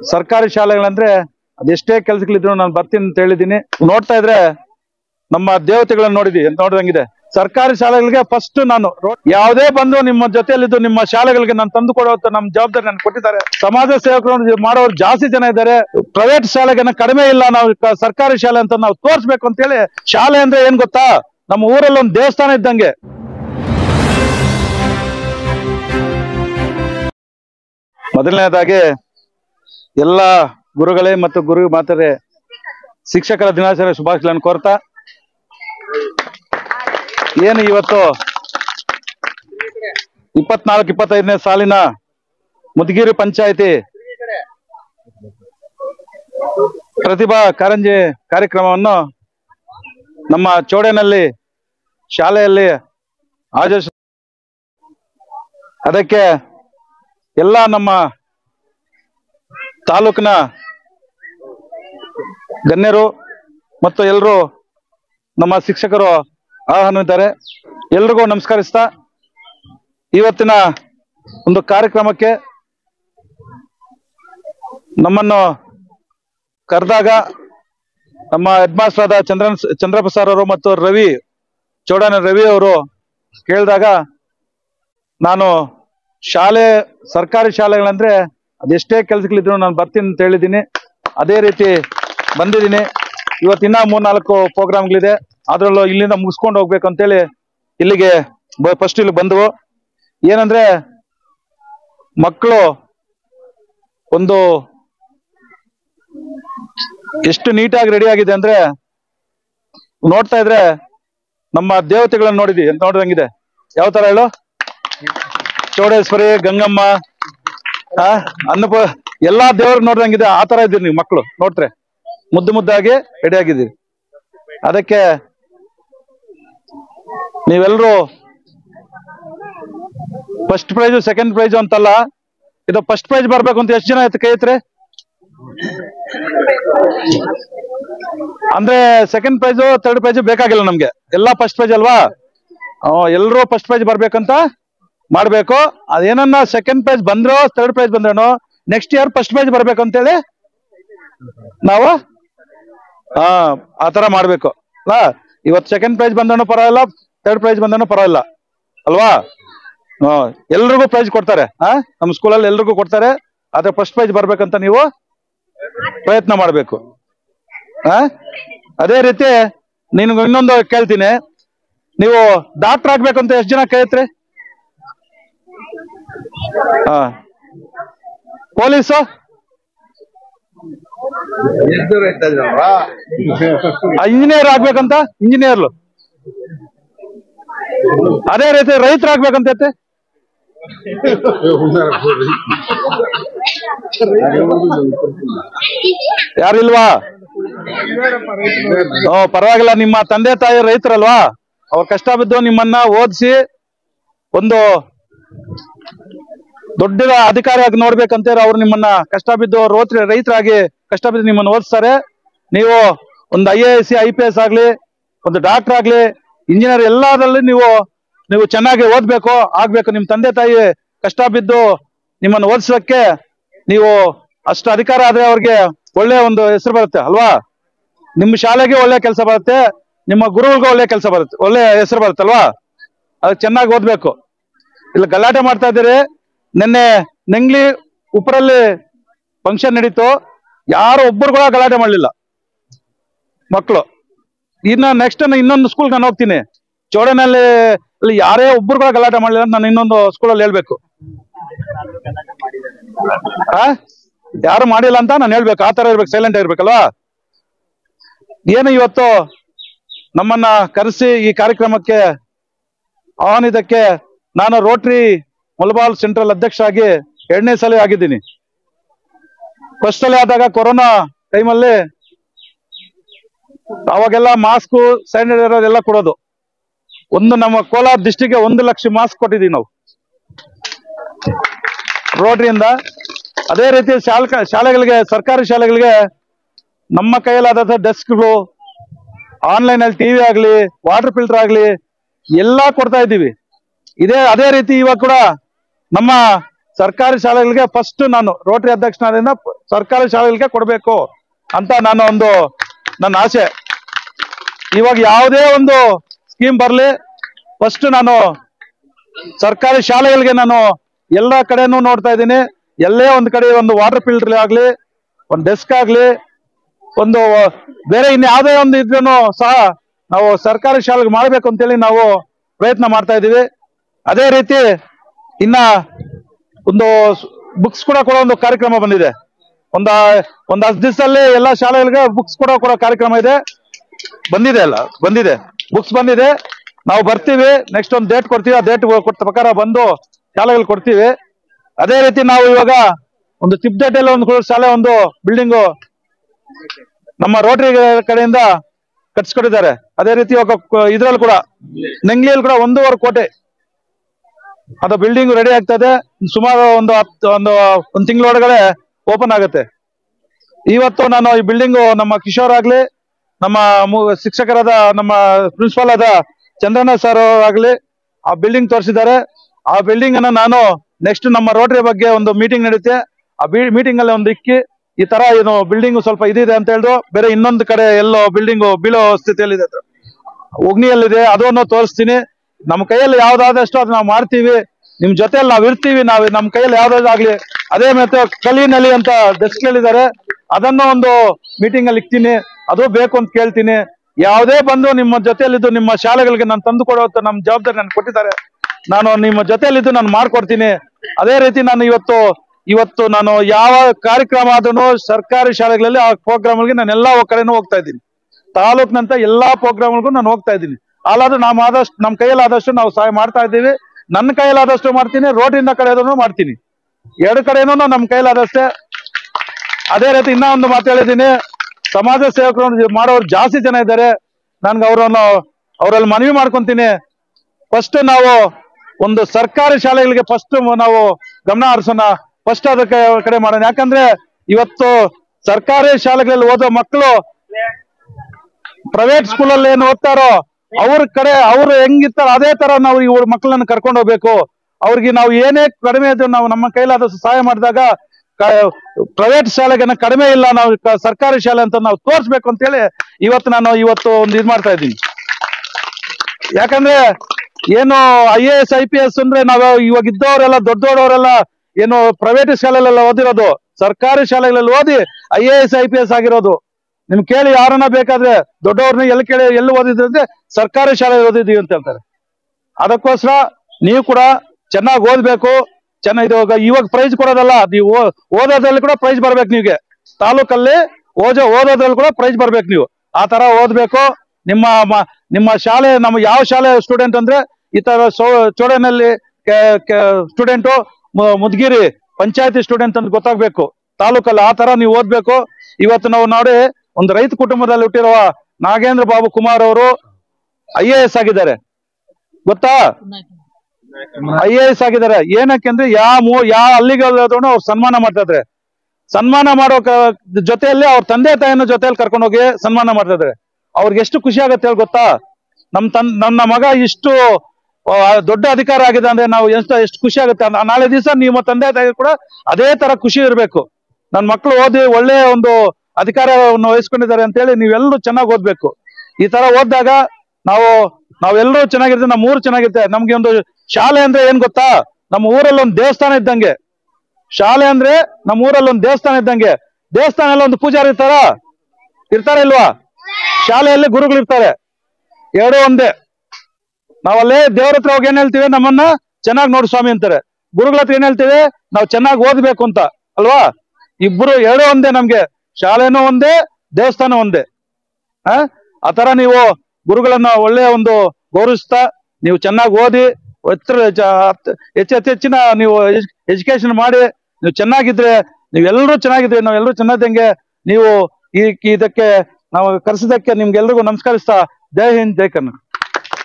ಸರ್ಕಾರಿ ಶಾಲೆಗಳಂದ್ರೆ ಅದೆಷ್ಟೇ ಕೆಲ್ಸಗಳಿದ್ರು ನಾನು ಬರ್ತೀನಿ ಅಂತ ಹೇಳಿದೀನಿ ನೋಡ್ತಾ ಇದ್ರೆ ನಮ್ಮ ದೇವತೆಗಳನ್ನ ನೋಡಿದೀವಿ ನೋಡಿದಂಗಿದೆ ಸರ್ಕಾರಿ ಶಾಲೆಗಳಿಗೆ ಫಸ್ಟ್ ನಾನು ರೋ- ಯಾವುದೇ ಬಂದು ನಿಮ್ಮ ಜೊತೆಯಲ್ಲಿದ್ದು ನಿಮ್ಮ ಶಾಲೆಗಳಿಗೆ ನಾನು ತಂದು ಕೊಡುವಂತ ನಮ್ಮ ಜವಾಬ್ದಾರಿ ನಾನು ಕೊಟ್ಟಿದ್ದಾರೆ ಸಮಾಜ ಸೇವಕರು ಮಾಡೋರು ಜಾಸ್ತಿ ಜನ ಇದ್ದಾರೆ ಪ್ರೈವೇಟ್ ಶಾಲೆಗೆ ಕಡಿಮೆ ಇಲ್ಲ ನಾವು ಕ- ಸರ್ಕಾರಿ ಶಾಲೆ ಅಂತ ನಾವು ತೋರಿಸ್ಬೇಕು ಅಂತ ಹೇಳಿ ಶಾಲೆ ಅಂದ್ರೆ ಏನ್ ಗೊತ್ತಾ ನಮ್ಮ ಊರಲ್ಲಿ ಒಂದು ದೇವಸ್ಥಾನ ಇದ್ದಂಗೆ ಮೊದಲನೇದಾಗಿ ಎಲ್ಲ ಗುರುಗಳೇ ಮತ್ತು ಗುರು ಮಾತರೆ ಶಿಕ್ಷಕರ ದಿನಾಚರಣೆ ಶುಭಾಶಯಗಳನ್ನು ಕೋರ್ತಾ ಏನು ಇವತ್ತು ಇಪ್ಪತ್ನಾಲ್ಕು ಇಪ್ಪತ್ತೈದನೇ ಸಾಲಿನ ಮುದಗಿರಿ ಪಂಚಾಯಿತಿ ಪ್ರತಿಭಾ ಕಾರಂಜಿ ಕಾರ್ಯಕ್ರಮವನ್ನು ನಮ್ಮ ಚೋಡೆನಲ್ಲಿ ಶಾಲೆಯಲ್ಲಿ ಆಯೋಜಿಸ ಅದಕ್ಕೆ ಎಲ್ಲ ನಮ್ಮ ತಾಲೂಕಿನ ಗಣ್ಯರು ಮತ್ತು ಎಲ್ಲರೂ ನಮ್ಮ ಶಿಕ್ಷಕರು ಆಹ್ವಾನಿದ್ದಾರೆ ಎಲ್ರಿಗೂ ನಮಸ್ಕರಿಸ್ತಾ ಇವತ್ತಿನ ಒಂದು ಕಾರ್ಯಕ್ರಮಕ್ಕೆ ನಮ್ಮನ್ನು ಕರೆದಾಗ ನಮ್ಮ ಹೆಡ್ ಮಾಸ್ಟರ್ ಆದ ಚಂದ್ರನ್ ಚಂದ್ರಪ್ಪ ಸರ್ ಅವರು ಮತ್ತು ರವಿ ಚೌಡನ ರವಿ ಅವರು ಕೇಳಿದಾಗ ನಾನು ಶಾಲೆ ಸರ್ಕಾರಿ ಶಾಲೆಗಳಂದ್ರೆ ಅದೆಷ್ಟೇ ಕೆಲ್ಸಗಳಿದ್ರು ನಾನು ಬರ್ತೀನಿ ಅಂತ ಹೇಳಿದ್ದೀನಿ ಅದೇ ರೀತಿ ಬಂದಿದ್ದೀನಿ ಇವತ್ತಿನ ಮೂರ್ನಾಲ್ಕು ಪ್ರೋಗ್ರಾಮ್ಗಳಿದೆ ಅದ್ರಲ್ಲೂ ಇಲ್ಲಿಂದ ಮುಗಿಸ್ಕೊಂಡು ಹೋಗ್ಬೇಕು ಅಂತೇಳಿ ಇಲ್ಲಿಗೆ ಫಸ್ಟ್ ಇಲ್ಲಿ ಬಂದವು ಏನಂದ್ರೆ ಮಕ್ಕಳು ಒಂದು ಎಷ್ಟು ನೀಟಾಗಿ ರೆಡಿ ಆಗಿದೆ ಅಂದ್ರೆ ನೋಡ್ತಾ ಇದ್ರೆ ನಮ್ಮ ದೇವತೆಗಳನ್ನ ನೋಡಿದ್ವಿ ಅಂತ ನೋಡಿದಂಗಿದೆ ಯಾವ ತರ ಹೇಳು ಚೌಡೇಶ್ವರಿ ಗಂಗಮ್ಮ ಆ ಅನ್ನಪ ಎಲ್ಲಾ ದೇವ್ರಿಗೆ ನೋಡ್ದಂಗಿದೆ ಆ ತರ ಇದ್ದೀರಿ ನೀವು ಮಕ್ಕಳು ನೋಡ್ರೆ ಮುದ್ದು ಮುದ್ದಾಗಿ ರೆಡಿ ಆಗಿದ್ದೀರಿ ಅದಕ್ಕೆ ನೀವೆಲ್ಲರೂ ಫಸ್ಟ್ ಪ್ರೈಜ್ ಸೆಕೆಂಡ್ ಪ್ರೈಜ್ ಅಂತಲ್ಲ ಇದು ಫಸ್ಟ್ ಪ್ರೈಜ್ ಬರ್ಬೇಕು ಅಂತ ಎಷ್ಟು ಜನ ಆಯ್ತು ಕೈ ಐತ್ರಿ ಅಂದ್ರೆ ಸೆಕೆಂಡ್ ಪ್ರೈಜ್ ಥರ್ಡ್ ಪ್ರೈಜ್ ಬೇಕಾಗಿಲ್ಲ ನಮ್ಗೆ ಎಲ್ಲಾ ಫಸ್ಟ್ ಪ್ರೈಜ್ ಅಲ್ವಾ ಎಲ್ಲರೂ ಫಸ್ಟ್ ಪ್ರೈಜ್ ಬರ್ಬೇಕಂತ ಮಾಡ್ಬೇಕು ಅದೇನನ್ನ ಸೆಕೆಂಡ್ ಪ್ರೈಜ್ ಬಂದ್ರೋ ಥರ್ಡ್ ಪ್ರೈಜ್ ಬಂದ್ರೇನೋ ನೆಕ್ಸ್ಟ್ ಇಯರ್ ಫಸ್ಟ್ ಪ್ರೈಜ್ ಬರ್ಬೇಕು ಅಂತೇಳಿ ನಾವು ಹಾ ಆ ತರ ಮಾಡ್ಬೇಕು ಅಲ್ಲ ಇವತ್ತು ಸೆಕೆಂಡ್ ಪ್ರೈಜ್ ಬಂದನು ಪರವಾಗಿಲ್ಲ ಥರ್ಡ್ ಪ್ರೈಜ್ ಬಂದನು ಪರವಾಗಿಲ್ಲ ಅಲ್ವಾ ಹಾ ಎಲ್ರಿಗೂ ಪ್ರೈಜ್ ಕೊಡ್ತಾರೆ ಹಾ ನಮ್ಮ ಸ್ಕೂಲಲ್ಲಿ ಎಲ್ರಿಗೂ ಕೊಡ್ತಾರೆ ಆದ್ರೆ ಫಸ್ಟ್ ಪ್ರೈಜ್ ಬರ್ಬೇಕಂತ ನೀವು ಪ್ರಯತ್ನ ಮಾಡ್ಬೇಕು ಹಾ ಅದೇ ರೀತಿ ನಿನ್ಗೆ ಇನ್ನೊಂದು ಕೇಳ್ತೀನಿ ನೀವು ಡಾಕ್ಟರ್ ಆಗ್ಬೇಕಂತ ಎಷ್ಟು ಜನ ಕೇಳ್ತ್ರಿ ಹಾ ಪೊಲೀಸು ಇಂಜಿನಿಯರ್ ಆಗ್ಬೇಕಂತ ಇಂಜಿನಿಯರ್ ಅದೇ ರೀತಿ ರೈತರು ಆಗ್ಬೇಕಂತ ಐತೆ ಯಾರಿಲ್ವಾ ಓ ಪರವಾಗಿಲ್ಲ ನಿಮ್ಮ ತಂದೆ ತಾಯಿ ರೈತರಲ್ವಾ ಅವ್ರ ಕಷ್ಟ ಬಿದ್ದು ನಿಮ್ಮನ್ನ ಓದಿಸಿ ಒಂದು ದೊಡ್ಡ ಅಧಿಕಾರಿಯಾಗಿ ನೋಡ್ಬೇಕಂತ ಅವ್ರು ನಿಮ್ಮನ್ನ ಕಷ್ಟ ಬಿದ್ದು ರೋತ್ರ ರೈತರಾಗಿ ಕಷ್ಟ ಬಿದ್ದು ನಿಮ್ಮನ್ನ ಓದಿಸ್ತಾರೆ ನೀವು ಒಂದು I A S I P S ಆಗ್ಲಿ ಒಂದು ಡಾಕ್ಟರ್ ಆಗ್ಲಿ ಇಂಜಿನಿಯರ್ ಎಲ್ಲದರಲ್ಲಿ ನೀವು ನೀವು ಚೆನ್ನಾಗಿ ಓದ್ಬೇಕು ಆಗ್ಬೇಕು ನಿಮ್ ತಂದೆ ತಾಯಿ ಕಷ್ಟ ಬಿದ್ದು ನಿಮ್ಮನ್ನು ಓದಿಸೋಕೆ ನೀವು ಅಷ್ಟು ಅಧಿಕಾರ ಆದ್ರೆ ಅವ್ರಿಗೆ ಒಳ್ಳೆ ಒಂದು ಹೆಸರು ಬರುತ್ತೆ ಅಲ್ವಾ ನಿಮ್ಮ ಶಾಲೆಗೆ ಒಳ್ಳೆ ಕೆಲಸ ಬರುತ್ತೆ ನಿಮ್ಮ ಗುರುಗಳಿಗೂ ಒಳ್ಳೆ ಕೆಲಸ ಬರುತ್ತೆ ಒಳ್ಳೆ ಹೆಸರು ಬರುತ್ತಲ್ವಾ ಅದಕ್ಕೆ ಚೆನ್ನಾಗಿ ಓದ್ಬೇಕು ಇಲ್ಲಿ ಗಲಾಟೆ ಮಾಡ್ತಾ ಇದ್ದೀರಿ ನಿನ್ನೆ ನೆಂಗ್ಲಿ ಉಪ್ಪರಲ್ಲಿ ಫಂಕ್ಷನ್ ನಡೀತು ಯಾರು ಒಬ್ಬರು ಕೂಡ ಗಲಾಟೆ ಮಾಡಲಿಲ್ಲ ಮಕ್ಕಳು ಇನ್ನ ನೆಕ್ಸ್ಟ್ ಇನ್ನೊಂದು ಸ್ಕೂಲ್ ನಾನು ಹೋಗ್ತೀನಿ ಚೌಡನಲ್ಲಿ ಅಲ್ಲಿ ಯಾರೇ ಒಬ್ರು ಕೂಡ ಗಲಾಟೆ ಮಾಡಲಿಲ್ಲ ಅಂತ ನಾನು ಇನ್ನೊಂದು ಸ್ಕೂಲಲ್ಲಿ ಹೇಳ್ಬೇಕು ಆ ಯಾರು ಮಾಡಿಲ್ಲ ಅಂತ ನಾನು ಹೇಳ್ಬೇಕು ಆ ತರ ಇರ್ಬೇಕು ಸೈಲೆಂಟ್ ಆಗಿರ್ಬೇಕಲ್ವಾ ಏನು ಇವತ್ತು ನಮ್ಮನ್ನ ಕರೆಸಿ ಈ ಕಾರ್ಯಕ್ರಮಕ್ಕೆ ಆಹ್ವಾನಿತಕ್ಕೆ ನಾನು ರೋಟ್ರಿ ಮುಲ್ಬಾಲ್ ಸೆಂಟ್ರಲ್ ಅಧ್ಯಕ್ಷ ಆಗಿ ಎರಡನೇ ಸಲ ಆಗಿದ್ದೀನಿ ಫಸ್ಟ್ ಸಲ ಆದಾಗ ಕೊರೋನಾ ಟೈಮಲ್ಲಿ ಅವಾಗೆಲ್ಲ ಮಾಸ್ಕ್ ಸ್ಯಾನಿಟೈಸರ್ ಎಲ್ಲ ಕೊಡೋದು ಒಂದು ನಮ್ಮ ಕೋಲಾರ ಡಿಸ್ಟಿಕ್ಗೆ ಒಂದು ಲಕ್ಷ ಮಾಸ್ಕ್ ಕೊಟ್ಟಿದ್ದೀವಿ ನಾವು ರೋಟ್ರಿಯಿಂದ ಅದೇ ರೀತಿ ಶಾಲಕ ಶಾಲೆಗಳಿಗೆ ಸರ್ಕಾರಿ ಶಾಲೆಗಳಿಗೆ ನಮ್ಮ ಕೈಯಲ್ಲಾದ ಡೆಸ್ಕ್ಗಳು ಆನ್ಲೈನ್ ಅಲ್ಲಿ ಟಿವಿ ಆಗ್ಲಿ ವಾಟರ್ ಫಿಲ್ಟರ್ ಆಗ್ಲಿ ಎಲ್ಲಾ ಕೊಡ್ತಾ ಇದ್ದೀವಿ ಇದೇ ಅದೇ ರೀತಿ ಇವಾಗ ಕೂಡ ನಮ್ಮ ಸರ್ಕಾರಿ ಶಾಲೆಗಳಿಗೆ ಫಸ್ಟ್ ನಾನು ರೋಟರಿ ಅಧ್ಯಕ್ಷನಾದ್ರಿಂದ ಪ- ಸರ್ಕಾರಿ ಶಾಲೆಗಳಿಗೆ ಕೊಡಬೇಕು ಅಂತ ನಾನು ಒಂದು ನನ್ನ ಆಸೆ ಇವಾಗ ಯಾವುದೇ ಒಂದು ಸ್ಕೀಮ್ ಬರಲಿ ಫಸ್ಟ್ ನಾನು ಸರ್ಕಾರಿ ಶಾಲೆಗಳಿಗೆ ನಾನು ಎಲ್ಲ ಕಡೆನೂ ನೋಡ್ತಾ ಇದ್ದೀನಿ ಎಲ್ಲೇ ಒಂದು ಕಡೆ ಒಂದು ವಾಟರ್ ಫಿಲ್ಟರ್ ಆಗ್ಲಿ ಒಂದು ಡೆಸ್ಕ್ ಆಗ್ಲಿ ಒಂದು ಬೇರೆ ಇನ್ಯಾವುದೇ ಒಂದು ಇದ್ರೂ ಸಹ ನಾವು ಸರ್ಕಾರಿ ಶಾಲೆಗೆ ಮಾಡಬೇಕು ಅಂತೇಳಿ ನಾವು ಪ್ರಯತ್ನ ಮಾಡ್ತಾ ಇದ್ದೀವಿ ಅದೇ ರೀತಿ ಇನ್ನ ಒಂದು ಬುಕ್ಸ್ ಕೂಡ ಕೊಡೋ ಒಂದು ಕಾರ್ಯಕ್ರಮ ಬಂದಿದೆ ಒಂದ ಒಂದ್ ಹತ್ತು ದಿವಸದಲ್ಲಿ ಎಲ್ಲ ಶಾಲೆಗಳಿಗೆ ಬುಕ್ಸ್ ಕೂಡ ಕೊಡೋ ಕಾರ್ಯಕ್ರಮ ಇದೆ ಬಂದಿದೆ ಅಲ್ಲ ಬಂದಿದೆ ಬುಕ್ಸ್ ಬಂದಿದೆ ನಾವು ಬರ್ತೀವಿ ನೆಕ್ಸ್ಟ್ ಒಂದು ಡೇಟ್ ಕೊಡ್ತೀವಿ ಆ ಡೇಟ್ ಕೊಟ್ಟ ಪ್ರಕಾರ ಬಂದು ಶಾಲೆಗಳು ಕೊಡ್ತೀವಿ ಅದೇ ರೀತಿ ನಾವು ಇವಾಗ ಒಂದು ತಿಪ್ದಡ್ಡಿಯಲ್ಲಿ ಒಂದು ಕೂಡ ಶಾಲೆ ಒಂದು ಬಿಲ್ಡಿಂಗು ನಮ್ಮ ರೋಟರಿ ಕಡೆಯಿಂದ ಕಟ್ಸ್ಕೊಟ್ಟಿದ್ದಾರೆ ಅದೇ ರೀತಿ ಇವಾಗ ಇದ್ರಲ್ಲಿ ಕೂಡ ನೆಂಗ್ಲಿಯಲ್ಲಿ ಕೂಡ ಒಂದೂವರೆ ಕೋಟೆ ಅದು ಬಿಲ್ಡಿಂಗ್ ರೆಡಿ ಆಗ್ತದೆ ಸುಮಾರು ಒಂದು ಹತ್ತು ಒಂದು ಒಂದು ತಿಂಗಳೊಳಗಡೆ ಓಪನ್ ಆಗುತ್ತೆ ಇವತ್ತು ನಾನು ಈ ಬಿಲ್ಡಿಂಗ್ ನಮ್ಮ ಕಿಶೋರ್ ಆಗ್ಲಿ ನಮ್ಮ ಮು- ಶಿಕ್ಷಕರಾದ ನಮ್ಮ ಪ್ರಿನ್ಸಿಪಾಲ್ ಆದ ಚಂದ್ರಣ್ಣ ಸರ್ ಆಗ್ಲಿ ಆ ಬಿಲ್ಡಿಂಗ್ ತೋರಿಸಿದ್ದಾರೆ ಆ ಬಿಲ್ಡಿಂಗ್ ಅನ್ನ ನಾನು ನೆಕ್ಸ್ಟ್ ನಮ್ಮ ರೋಟರಿ ಬಗ್ಗೆ ಒಂದು ಮೀಟಿಂಗ್ ನಡೆಯುತ್ತೆ ಆ ಮೀಟಿಂಗ್ ಅಲ್ಲಿ ಒಂದು ಇಕ್ಕಿ ಈ ತರ ಏನು ಬಿಲ್ಡಿಂಗ್ ಸ್ವಲ್ಪ ಇದಿದೆ ಅಂತ ಹೇಳಿದ್ರು ಬೇರೆ ಇನ್ನೊಂದು ಕಡೆ ಎಲ್ಲೋ ಬಿಲ್ಡಿಂಗ್ ಬೀಳೋ ಸ್ಥಿತಿಯಲ್ಲಿದೆ ಅಂತ. ಒಗ್ನಿಯಲ್ಲಿದೆ ಅದನ್ನು ತೋರಿಸ್ತೀನಿ ನಮ್ಮ ಕೈಯಲ್ಲಿ ಯಾವ್ದಾದಷ್ಟು ಅದು ನಾವು ಮಾಡ್ತೀವಿ ನಿಮ್ ಜೊತೆಯಲ್ಲಿ ನಾವ್ ಇರ್ತೀವಿ ನಾವು ನಮ್ಮ ಕೈಯಲ್ಲಿ ಯಾವ್ದಾಗ್ಲಿ ಅದೇ ಮತ್ತೆ ಕಲಿನಲ್ಲಿ ಅಂತ ಡೆಸ್ಕ್ ಹೇಳಿದ್ದಾರೆ ಅದನ್ನು ಒಂದು ಮೀಟಿಂಗ್ ಅಲ್ಲಿ ಇಕ್ತೀನಿ ಅದು ಬೇಕು ಅಂತ ಕೇಳ್ತೀನಿ ಯಾವುದೇ ಬಂದು ನಿಮ್ಮ ಜೊತೆಯಲ್ಲಿದ್ದು ನಿಮ್ಮ ಶಾಲೆಗಳಿಗೆ ನಾನು ತಂದು ಕೊಡುವಂತ ನಮ್ಮ ಜವಾಬ್ದಾರಿ ನನ್ಗೆ ಕೊಟ್ಟಿದ್ದಾರೆ ನಾನು ನಿಮ್ಮ ಜೊತೆಯಲ್ಲಿದ್ದು ನಾನು ಮಾಡ್ಕೊಡ್ತೀನಿ ಅದೇ ರೀತಿ ನಾನು ಇವತ್ತು ಇವತ್ತು ನಾನು ಯಾವ ಕಾರ್ಯಕ್ರಮ ಆದ್ರೂ ಸರ್ಕಾರಿ ಶಾಲೆಗಳಲ್ಲಿ ಆ ಪ್ರೋಗ್ರಾಮ್ಗಳಿಗೆ ನಾನು ಎಲ್ಲಾ ಕಡೆನೂ ಹೋಗ್ತಾ ಇದ್ದೀನಿ ತಾಲೂಕ್ನಂತ ಎಲ್ಲಾ ಪ್ರೋಗ್ರಾಮ್ಗಳಿಗೂ ನಾನು ಹೋಗ್ತಾ ಇದ್ದೀನಿ ಅಲ್ಲಾದ್ರೂ ನಾವು ಆದಷ್ಟು ನಮ್ಮ ಕೈಯಲ್ಲಿ ಆದಷ್ಟು ನಾವು ಸಹಾಯ ಮಾಡ್ತಾ ಇದ್ದೀವಿ ನನ್ನ ಕೈಯಲ್ಲಿ ಆದಷ್ಟು ಮಾಡ್ತೀನಿ ರೋಡಿಂದ ಕಡೆದೂ ಮಾಡ್ತೀನಿ ಎರಡು ಕಡೆನೂ ನಮ್ಮ ಕೈಯಲ್ಲಿ ಆದಷ್ಟೇ ಅದೇ ರೀತಿ ಇನ್ನೂ ಒಂದು ಮಾತು ಹೇಳಿದ್ದೀನಿ ಸಮಾಜ ಸೇವಕರು ಮಾಡೋರು ಜಾಸ್ತಿ ಜನ ಇದ್ದಾರೆ ನನ್ಗೆ ಅವರನ್ನು ಅವರಲ್ಲಿ ಮನವಿ ಮಾಡ್ಕೊಂತೀನಿ ಫಸ್ಟ್ ನಾವು ಒಂದು ಸರ್ಕಾರಿ ಶಾಲೆಗಳಿಗೆ ಫಸ್ಟ್ ನಾವು ಗಮನ ಹರಿಸೋಣ ಫಸ್ಟ್ ಅದಕ್ಕೆ ಕಡೆ ಮಾಡೋಣ ಯಾಕಂದ್ರೆ ಇವತ್ತು ಸರ್ಕಾರಿ ಶಾಲೆಗಳಲ್ಲಿ ಓದೋ ಮಕ್ಕಳು ಪ್ರೈವೇಟ್ ಸ್ಕೂಲಲ್ಲಿ ಏನು ಓದ್ತಾರೋ ಅವ್ರ ಕಡೆ ಅವ್ರು ಹೆಂಗಿರ್ತಾರೋ ಅದೇ ತರ ನಾವು ಇವ್ರ ಮಕ್ಕಳನ್ನ ಕರ್ಕೊಂಡು ಹೋಗ್ಬೇಕು ಅವ್ರಿಗೆ ನಾವು ಏನೇ ಕಡಿಮೆ ಇದ್ರು ನಾವು ನಮ್ಮ ಕೈಲಾದಷ್ಟು ಸಹಾಯ ಮಾಡಿದಾಗ ಪ್ರೈವೇಟ್ ಶಾಲೆಗೆ ಕಡಿಮೆ ಇಲ್ಲ ನಾವು ಕ- ಸರ್ಕಾರಿ ಶಾಲೆ ಅಂತ ನಾವು ತೋರಿಸ್ಬೇಕು ಅಂತೇಳಿ ಇವತ್ತು ನಾನು ಇವತ್ತು ಒಂದು ಇದು ಮಾಡ್ತಾ ಇದ್ದೀನಿ ಯಾಕಂದ್ರೆ ಏನು I A S I P S ಅಂದ್ರೆ ನಾವು ಇವಾಗ ಇದ್ದವರೆಲ್ಲ ದೊಡ್ಡ ದೊಡ್ಡವರೆಲ್ಲ ಏನು ಪ್ರೈವೇಟ್ ಶಾಲೆಲೆಲ್ಲ ಓದಿರೋದು ಸರ್ಕಾರಿ ಶಾಲೆಗಳಲ್ಲಿ ಓದಿ I A S I P S ಆಗಿರೋದು ನಿಮ್ ಕೇಳಿ ಯಾರನ್ನ ಬೇಕಾದ್ರೆ ದೊಡ್ಡವ್ರನ್ನ ಎಲ್ಲಿ ಕೇಳಿ ಎಲ್ಲಿ ಓದಿದ್ರು ಅಂದ್ರೆ ಸರ್ಕಾರಿ ಶಾಲೆ ಓದಿದೀವಿ ಅಂತ ಹೇಳ್ತಾರೆ ಅದಕ್ಕೋಸ್ಕರ ನೀವು ಕೂಡ ಚೆನ್ನಾಗಿ ಓದ್ಬೇಕು ಚೆನ್ನಾಗಿ ಇವಾಗ ಇವಾಗ ಪ್ರೈಸ್ ಕೊಡೋದಲ್ಲ ನೀವು ಓ- ಓದೋದ್ರಲ್ಲಿ ಕೂಡ ಪ್ರೈಸ್ ಬರ್ಬೇಕು ನೀವ್ಗೆ ತಾಲೂಕಲ್ಲಿ ಓದೋ ಓದೋದ್ರಲ್ಲಿ ಕೂಡ ಪ್ರೈಸ್ ಬರ್ಬೇಕು ನೀವು ಆ ತರ ಓದ್ಬೇಕು ನಿಮ್ಮ ಮ- ನಿಮ್ಮ ಶಾಲೆ ನಮ್ಮ ಯಾವ ಶಾಲೆ ಸ್ಟೂಡೆಂಟ್ ಅಂದ್ರೆ ಈ ತರ ಸೋ- ಚೋಡನಲ್ಲಿ ಸ್ಟೂಡೆಂಟು ಮುದ್ಗಿರಿ ಪಂಚಾಯತಿ ಸ್ಟೂಡೆಂಟ್ ಅಂತ ಗೊತ್ತಾಗ್ಬೇಕು ತಾಲೂಕಲ್ಲಿ ಆ ತರ ನೀವು ಓದ್ಬೇಕು ಇವತ್ತು ನಾವು ನೋಡಿ ಒಂದು ರೈತ ಕುಟುಂಬದಲ್ಲಿ ಹುಟ್ಟಿರುವ ನಾಗೇಂದ್ರ ಬಾಬು ಕುಮಾರ್ ಅವರು ಐ ಎ ಎಸ್ ಆಗಿದ್ದಾರೆ ಗೊತ್ತಾ ಐ ಎ ಎಸ್ ಆಗಿದ್ದಾರೆ ಏನಕ್ಕೆ ಅಂದ್ರೆ ಯಾವ ಮೂ- ಯಾವ ಅಲ್ಲಿಗೆ ಹೋದ್ರು ಅವ್ರು ಸನ್ಮಾನ ಮಾಡ್ತಾ ಇದ್ದಾರೆ ಸನ್ಮಾನ ಮಾಡೋ ಕ- ಜೊತೆಯಲ್ಲಿ ಅವ್ರ ತಂದೆ ತಾಯಿನ ಜೊತೆಯಲ್ಲಿ ಕರ್ಕೊಂಡು ಹೋಗಿ ಸನ್ಮಾನ ಮಾಡ್ತಾ ಇದ್ದಾರೆ ಅವ್ರಿಗೆ ಎಷ್ಟು ಖುಷಿ ಆಗುತ್ತೆ ಹೇಳಿ ಗೊತ್ತಾ ನಮ್ ತನ್ ನನ್ನ ಮಗ ಇಷ್ಟು ಆ, ದೊಡ್ಡ ಅಧಿಕಾರ ಆಗಿದೆ ಅಂದ್ರೆ ನಾವು ಎಷ್ಟು ಎಷ್ಟು ಖುಷಿ ಆಗುತ್ತೆ ಆ ನಾಳೆ ದಿವಸ ನಿಮ್ಮ ತಂದೆ ತಾಯಿ ಕೂಡ ಅದೇ ತರ ಖುಷಿ ಇರಬೇಕು ನನ್ನ ಮಕ್ಕಳು ಓದಿ ಒಳ್ಳೆ ಒಂದು ಅಧಿಕಾರವನ್ನು ವಹಿಸ್ಕೊಂಡಿದ್ದಾರೆ ಅಂತೇಳಿ ನೀವೆಲ್ಲರೂ ಚೆನ್ನಾಗಿ ಓದ್ಬೇಕು ಈ ತರ ಓದಿದಾಗ ನಾವು ನಾವೆಲ್ಲರೂ ಚೆನ್ನಾಗಿರ್ತೇವೆ ನಮ್ಮ ಊರು ಚೆನ್ನಾಗಿರುತ್ತೆ ನಮ್ಗೆ ಒಂದು ಶಾಲೆ ಅಂದ್ರೆ ಏನ್ ಗೊತ್ತಾ ನಮ್ಮ ಊರಲ್ಲಿ ಒಂದು ದೇವಸ್ಥಾನ ಇದ್ದಂಗೆ ಶಾಲೆ ಅಂದ್ರೆ ನಮ್ಮ ಊರಲ್ಲಿ ಒಂದು ದೇವಸ್ಥಾನ ಇದ್ದಂಗೆ ದೇವಸ್ಥಾನ ಎಲ್ಲ ಒಂದು ಪೂಜಾರಿ ಇರ್ತಾರ ಇರ್ತಾರ ಇಲ್ವಾ ಶಾಲೆಯಲ್ಲಿ ಗುರುಗಳು ಇರ್ತಾರೆ ಎರಡು ಒಂದೇ ನಾವಲ್ಲೇ ದೇವ್ರ ಹತ್ರ ಹೋಗಿ ಏನ್ ಹೇಳ್ತೀವಿ ನಮ್ಮನ್ನ ಚೆನ್ನಾಗಿ ನೋಡು ಸ್ವಾಮಿ ಅಂತಾರೆ ಗುರುಗಳ ಹತ್ರ ಏನ್ ಹೇಳ್ತೀವಿ ನಾವು ಚೆನ್ನಾಗಿ ಓದ್ಬೇಕು ಅಂತ ಅಲ್ವಾ ಇಬ್ರು ಎರಡು ಒಂದೇ ನಮ್ಗೆ ಶಾಲೆನೂ ಒಂದೇ ದೇವಸ್ಥಾನ ಒಂದೇ ಆ ಆ ತರ ನೀವು ಗುರುಗಳನ್ನ ಒಳ್ಳೆಯ ಒಂದು ಗೌರವಿಸ್ತಾ ನೀವು ಚೆನ್ನಾಗಿ ಓದಿ ಹೆಚ್ಚು ಹೆಚ್ಚು ಹೆಚ್ಚಿನ ನೀವು ಎಜುಕೇಶನ್ ಮಾಡಿ ನೀವು ಚೆನ್ನಾಗಿದ್ರೆ ನೀವೆಲ್ಲರೂ ಚೆನ್ನಾಗಿದ್ರೆ ನಾವೆಲ್ಲರೂ ಚೆನ್ನಾದಂಗೆ ನೀವು ಈ ಇದಕ್ಕೆ ನಾವು ಕರೆಸಿದಕ್ಕೆ ನಿಮ್ಗೆಲ್ರಿಗೂ ನಮಸ್ಕರಿಸ್ತಾ ಜೈ ಹಿಂದ್ ಜೈ ಕರ್ನಾಟಕ